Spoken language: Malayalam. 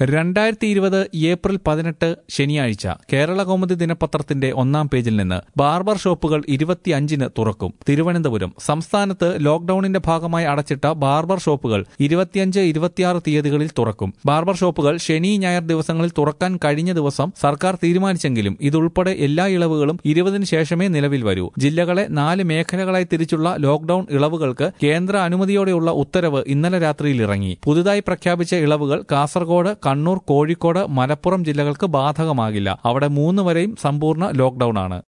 രണ്ടായിരത്തി ഇരുപത് ഏപ്രിൽ പതിനെട്ട് ശനിയാഴ്ച കേരള കൗമുദി ദിനപത്രത്തിന്റെ ഒന്നാം പേജിൽ നിന്ന് ബാർബർ ഷോപ്പുകൾ ഇരുപത്തിയഞ്ചിന് തുറക്കും തിരുവനന്തപുരം സംസ്ഥാനത്ത് ലോക്ഡൌണിന്റെ ഭാഗമായി അടച്ചിട്ട ബാർബർ ഷോപ്പുകൾ ഇരുപത്തിയഞ്ച് ഇരുപത്തിയാറ് തീയതികളിൽ തുറക്കും ബാർബർ ഷോപ്പുകൾ ശനി ഞായർ ദിവസങ്ങളിൽ തുറക്കാൻ കഴിഞ്ഞ ദിവസം സർക്കാർ തീരുമാനിച്ചെങ്കിലും ഇതുൾപ്പെടെ എല്ലാ ഇളവുകളും ഇരുപതിന് ശേഷമേ നിലവിൽ വരൂ ജില്ലകളെ നാല് മേഖലകളായി തിരിച്ചുള്ള ലോക്ഡൌൺ ഇളവുകൾക്ക് കേന്ദ്ര അനുമതിയോടെയുള്ള ഉത്തരവ് ഇന്നലെ രാത്രിയിൽ ഇറങ്ങി പുതുതായി പ്രഖ്യാപിച്ച ഇളവുകൾ കാസർഗോഡ് കണ്ണൂർ കോഴിക്കോട് മലപ്പുറം ജില്ലകൾക്ക് ബാധകമാകില്ല അവിടെ മൂന്ന് വരെയും സമ്പൂർണ്ണ ലോക്ഡൌൺ ആണ്